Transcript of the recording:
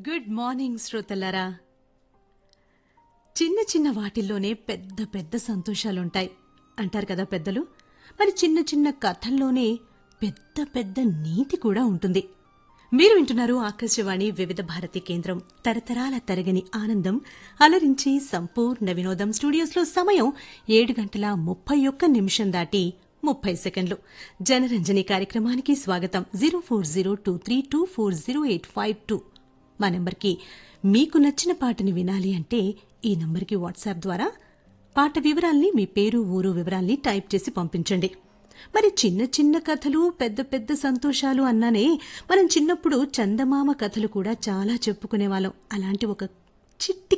good morning శ్రోతలారా చిన్న చిన్న వాటిల్లోనే పెద్ద పెద్ద సంతోషాలుంటాయి అంటారు కదా పెద్దలు మరి చిన్న చిన్న కథల్లోనే పెద్ద పెద్ద నీతి కూడా ఉంటుంది మీరు వింటున్నారు ఆకాశవాణి వివిధ భారతి కేంద్రం తరతరాల తరగని ఆనందం అలరించి సంపూర్ణ వినోదం స్టూడియోస్లో సమయం ఏడు గంటల ముప్పై ఒక్క నిమిషం దాటి ముప్పై సెకండ్లు జనరంజని కార్యక్రమానికి స్వాగతం zero four zero two three two four zero eight five two మా నంబర్కి మీకు నచ్చిన పాటని వినాలి అంటే ఈ నంబర్కి వాట్సాప్ ద్వారా పాట వివరాల్ని మీ పేరు ఊరు వివరాల్ని టైప్ చేసి పంపించండి మరి చిన్న చిన్న కథలు పెద్ద పెద్ద సంతోషాలు అన్నానే మనం చిన్నప్పుడు చందమామ కథలు కూడా చాలా చెప్పుకునేవాళ్ళం అలాంటి ఒక చిట్టి